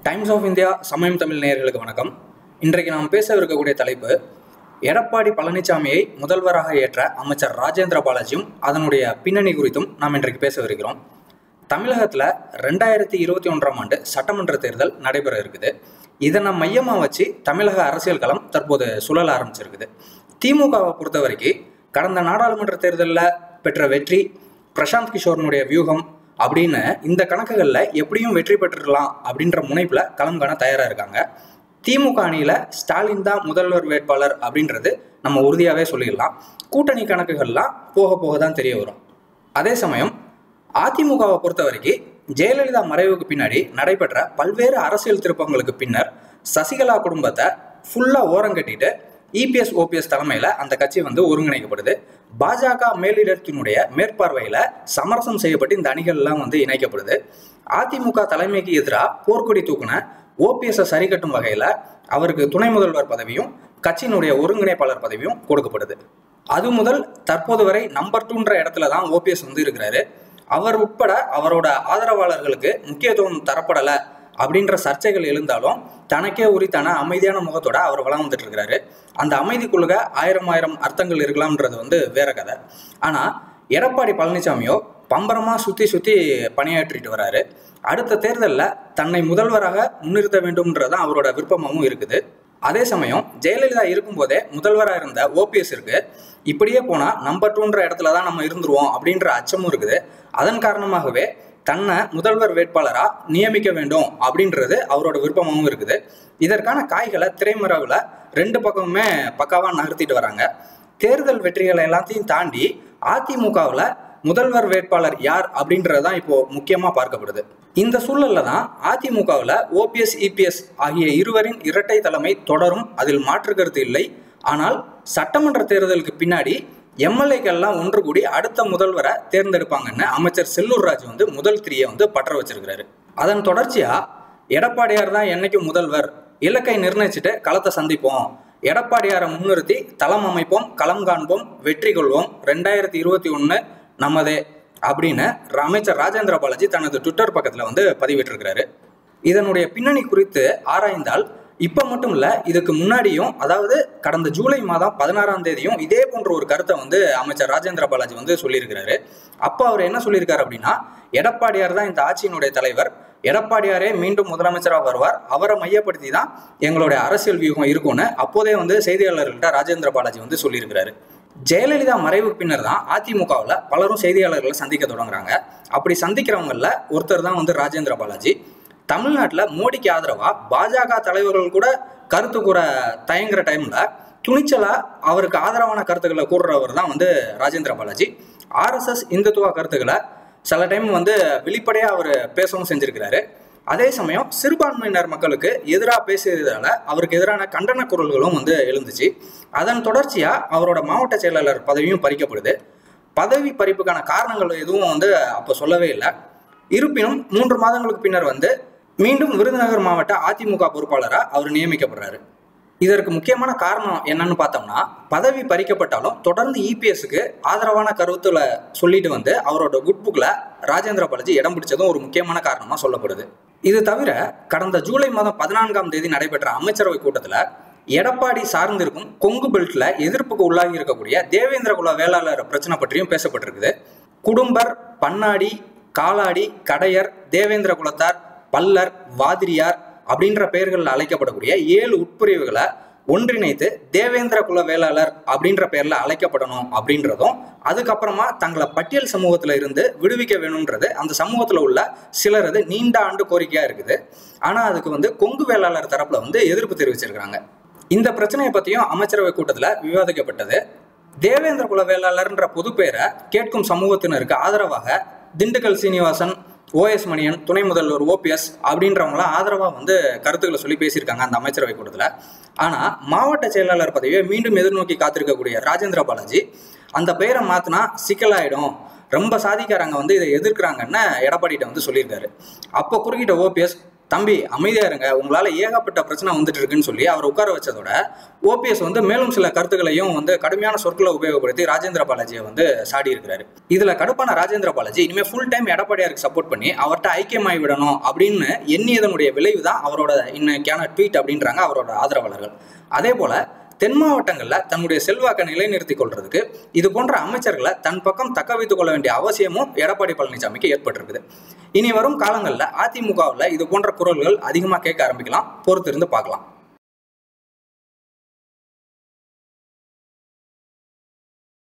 times of India சமயம் தமிழ் நேயர்களுக்கு வணக்கம் இன்றைக்கு நாம் பேசவிருக்கக்கூடிய தலைப்பு எடப்பாடி பழனிசாமியை முதல்வராக ஏற்ற அமைச்சர் ராஜேந்திர பாலாஜியும் அதனுடைய பின்னணி குறித்தும் நாம் இன்றைக்கு பேசவிருக்கிறோம் தமிழகத்தில் ரெண்டாயிரத்தி இருபத்தி ஒன்றாம் ஆண்டு சட்டமன்ற தேர்தல் நடைபெற இருக்குது இதனை மையமாக வச்சு தமிழக அரசியல் களம் தற்போது சுழல ஆரம்பிச்சிருக்குது திமுகவை பொறுத்த வரைக்கும் கடந்த நாடாளுமன்ற தேர்தலில் பெற்ற வெற்றி பிரசாந்த் கிஷோரனுடைய வியூகம் அப்படின்னு இந்த கணக்குகளில் எப்படியும் வெற்றி பெற்றுடலாம் அப்படின்ற முனைப்பில் களம் காண தயாராக இருக்காங்க திமுக அணியில் ஸ்டாலின் தான் முதல்வர் வேட்பாளர் அப்படின்றது நம்ம உறுதியாகவே சொல்லிடலாம் கூட்டணி கணக்குகள்லாம் போக போக தான் தெரிய வரும் அதே சமயம் அதிமுகவை பொறுத்த வரைக்கும் ஜெயலலிதா மறைவுக்கு பின்னாடி நடைபெற்ற பல்வேறு அரசியல் திருப்பங்களுக்கு பின்னர் சசிகலா குடும்பத்தை ஃபுல்லாக ஓரங்கட்டிட்டு இபிஎஸ் ஓபிஎஸ் தலைமையில் அந்த கட்சி வந்து ஒருங்கிணைக்கப்படுது பாஜக மேலிடத்தினுடைய மேற்பார்வையில் சமரசம் செய்யப்பட்டு இந்த அணிகள்லாம் வந்து இணைக்கப்படுது அதிமுக தலைமைக்கு எதிராக போர்க்கொடி தூக்குன ஓபிஎஸ்ஸை சரி கட்டும் வகையில் அவருக்கு துணை முதல்வர் பதவியும் கட்சியினுடைய ஒருங்கிணைப்பாளர் பதவியும் கொடுக்கப்படுது அது முதல் தற்போது வரை நம்பர் டூன்ற இடத்துல தான் ஓபிஎஸ் வந்து இருக்கிறாரு அவர் உட்பட அவரோட ஆதரவாளர்களுக்கு முக்கியத்துவம் தரப்படலை அப்படின்ற சர்ச்சைகள் எழுந்தாலும் தனக்கே உரித்தான அமைதியான முகத்தோட அவர் வளம் வந்துட்டு இருக்கிறாரு அந்த அமைதிக்குள்ள ஆயிரம் ஆயிரம் அர்த்தங்கள் இருக்கலாம்ன்றது வந்து வேற கதை ஆனால் எடப்பாடி பழனிசாமியோ பம்பரமாக சுற்றி சுற்றி பணியாற்றிட்டு வராரு அடுத்த தேர்தலில் தன்னை முதல்வராக முன்னிறுத்த வேண்டும்ன்றதான் அவரோட விருப்பமாகவும் இருக்குது அதே சமயம் ஜெயலலிதா இருக்கும்போதே முதல்வராக இருந்த ஓபிஎஸ் இருக்கு இப்படியே போனால் நம்பர் டூன்ற இடத்துல தான் நம்ம இருந்துருவோம் அப்படின்ற அச்சமும் இருக்குது அதன் காரணமாகவே தன்னை முதல்வர் வேட்பாளராக நியமிக்க வேண்டும் அப்படின்றது அவரோட விருப்பமாகவும் இருக்குது இதற்கான காய்களை திரைமறைவில் ரெண்டு பக்கமுமே பக்காவாக நகர்த்திட்டு வராங்க தேர்தல் வெற்றிகளை எல்லாத்தையும் தாண்டி அதிமுகவில் முதல்வர் வேட்பாளர் யார் அப்படின்றது தான் இப்போ முக்கியமாக பார்க்கப்படுது இந்த சூழல்ல தான் அதிமுகவில் ஓபிஎஸ் இபிஎஸ் ஆகிய இருவரின் இரட்டை தலைமை தொடரும் அதில் மாற்று கருத்து இல்லை ஆனால் சட்டமன்ற தேர்தலுக்கு பின்னாடி எம்எல்ஏக்கள்லாம் ஒன்று கூடி அடுத்த முதல்வரை தேர்ந்தெடுப்பாங்கன்னு அமைச்சர் செல்லூர் ராஜ் வந்து முதல் திரியை வந்து பற்ற வச்சிருக்கிறாரு அதன் தொடர்ச்சியா எடப்பாடியார் தான் என்னைக்கும் முதல்வர் இலக்கை நிர்ணயிச்சுட்டு களத்தை சந்திப்போம் எடப்பாடியாரை முன்னிறுத்தி தளம் அமைப்போம் களம் காண்போம் வெற்றி கொள்வோம் ரெண்டாயிரத்தி இருபத்தி ஒன்று நமதே அப்படின்னு அமைச்சர் ராஜேந்திர பாலாஜி தனது ட்விட்டர் பக்கத்தில் வந்து பதிவிட்டிருக்கிறாரு இதனுடைய பின்னணி குறித்து ஆராய்ந்தால் இப்போ மட்டும் இல்லை இதுக்கு முன்னாடியும் அதாவது கடந்த ஜூலை மாதம் பதினாறாம் தேதியும் இதே போன்ற ஒரு கருத்தை வந்து அமைச்சர் ராஜேந்திர பாலாஜி வந்து சொல்லியிருக்கிறாரு அப்போ அவர் என்ன சொல்லியிருக்காரு அப்படின்னா எடப்பாடியார் தான் இந்த ஆட்சியினுடைய தலைவர் எடப்பாடியாரே மீண்டும் முதலமைச்சராக வருவார் அவரை மையப்படுத்தி தான் எங்களுடைய அரசியல் வியூகம் இருக்கும்னு அப்போதே வந்து செய்தியாளர்கள்ட்ட ராஜேந்திர பாலாஜி வந்து சொல்லியிருக்கிறாரு ஜெயலலிதா மறைவுக்கு பின்னர் தான் அதிமுகவில் பலரும் செய்தியாளர்களை சந்திக்க தொடங்குறாங்க அப்படி சந்திக்கிறவங்களில் ஒருத்தர் தான் வந்து ராஜேந்திர பாலாஜி தமிழ்நாட்டில் மோடிக்கு ஆதரவாக பாஜக தலைவர்கள் கூட கருத்து கூற தயங்குற டைமில் துணிச்சலாக அவருக்கு ஆதரவான கருத்துக்களை கூறுறவர் தான் வந்து ராஜேந்திர பாலாஜி ஆர்எஸ்எஸ் இந்துத்துவ கருத்துக்களை சில டைம் வந்து வெளிப்படையாக அவர் பேசவும் செஞ்சிருக்கிறாரு அதே சமயம் சிறுபான்மையினர் மக்களுக்கு எதிராக பேசியதால அவருக்கு எதிரான கண்டன குரல்களும் வந்து எழுந்துச்சு அதன் தொடர்ச்சியாக அவரோட மாவட்ட செயலாளர் பதவியும் பறிக்கப்படுது பதவி பறிப்புக்கான காரணங்கள் எதுவும் வந்து அப்போ சொல்லவே இல்லை இருப்பினும் மூன்று மாதங்களுக்கு பின்னர் வந்து மீண்டும் விருதுநகர் மாவட்ட அதிமுக பொறுப்பாளராக அவர் நியமிக்கப்படுறாரு இதற்கு முக்கியமான காரணம் என்னன்னு பார்த்தோம்னா பதவி பறிக்கப்பட்டாலும் தொடர்ந்து இபிஎஸ்க்கு ஆதரவான கருத்துல சொல்லிட்டு வந்து அவரோட குட் புக்ல ராஜேந்திர பாலாஜி இடம் பிடிச்சதும் ஒரு முக்கியமான காரணமா சொல்லப்படுது இது தவிர கடந்த ஜூலை மாதம் பதினான்காம் தேதி நடைபெற்ற அமைச்சரவை கூட்டத்தில் எடப்பாடி சார்ந்திருக்கும் கொங்கு பெல்ட்ல எதிர்ப்புக்கு உள்ளாகி இருக்கக்கூடிய தேவேந்திர குல வேளாளர் பிரச்சனை பற்றியும் பேசப்பட்டிருக்குது குடும்பர் பன்னாடி காலாடி கடையர் தேவேந்திர குலத்தார் பல்லர் வாதிரியார் அப்படின்ற பெயர்களில் அழைக்கப்படக்கூடிய ஏழு உட்பிரிவுகளை ஒன்றிணைத்து தேவேந்திர குல வேளாளர் அப்படின்ற பெயர்ல அழைக்கப்படணும் அப்படின்றதும் அதுக்கப்புறமா தங்களை பட்டியல் சமூகத்துல இருந்து விடுவிக்க வேணும்ன்றது அந்த சமூகத்துல உள்ள சிலரது நீண்ட ஆண்டு கோரிக்கையா இருக்குது ஆனா அதுக்கு வந்து கொங்கு வேளாளர் தரப்புல வந்து எதிர்ப்பு தெரிவிச்சிருக்காங்க இந்த பிரச்சனையை பத்தியும் அமைச்சரவை கூட்டத்துல விவாதிக்கப்பட்டது தேவேந்திர குல வேளாளர்ன்ற பொது பெயரை கேட்கும் சமூகத்தினருக்கு ஆதரவாக திண்டுக்கல் சீனிவாசன் ஓஎஸ் மணியன் துணை முதல்வர் ஓபிஎஸ் அப்படின்றவங்களாம் ஆதரவாக வந்து கருத்துக்களை சொல்லி பேசியிருக்காங்க அந்த அமைச்சரவை கூட்டத்தில் ஆனால் மாவட்ட செயலாளர் பதவியை மீண்டும் எதிர்நோக்கி காத்திருக்கக்கூடிய ராஜேந்திர பாலாஜி அந்த பெயரை மாற்றினா சிக்கலாயிடும் ரொம்ப சாதிக்காரங்க வந்து இதை எதிர்க்கிறாங்கன்னு எடப்பாடிகிட்ட வந்து சொல்லியிருக்காரு அப்போ குறுக்கிட்ட ஓபிஎஸ் தம்பி அமைதியா இருங்க உங்களால ஏகப்பட்ட பிரச்சனை வந்துட்டு இருக்குன்னு சொல்லி அவர் உட்கார வச்சதோட ஓபிஎஸ் வந்து மேலும் சில கருத்துக்களையும் வந்து கடுமையான சொற்களை உபயோகப்படுத்தி ராஜேந்திர பாலாஜியை வந்து சாடி இருக்கிறாரு இதுல கடுப்பான ராஜேந்திர பாலாஜி இனிமே ஃபுல் டைம் எடப்பாடியாருக்கு சப்போர்ட் பண்ணி அவர்கிட்ட ஐக்கியமாகி விடணும் அப்படின்னு எண்ணியதனுடைய விளைவு தான் அவரோட இன்னைக்கான ட்வீட் அப்படின்றாங்க அவரோட ஆதரவாளர்கள் அதே போல தென் மாவட்டங்களில் தன்னுடைய செல்வாக்கை நிலைநிறுத்திக் கொள்றதுக்கு இது போன்ற அமைச்சர்களை தன் பக்கம் தக்க வைத்துக் கொள்ள வேண்டிய அவசியமும் எடப்பாடி பழனிசாமிக்கு ஏற்பட்டிருக்குது இனி வரும் காலங்களில் அதிமுகவில் இது போன்ற குரல்கள் அதிகமாக கேட்க ஆரம்பிக்கலாம் பொறுத்திருந்து பார்க்கலாம்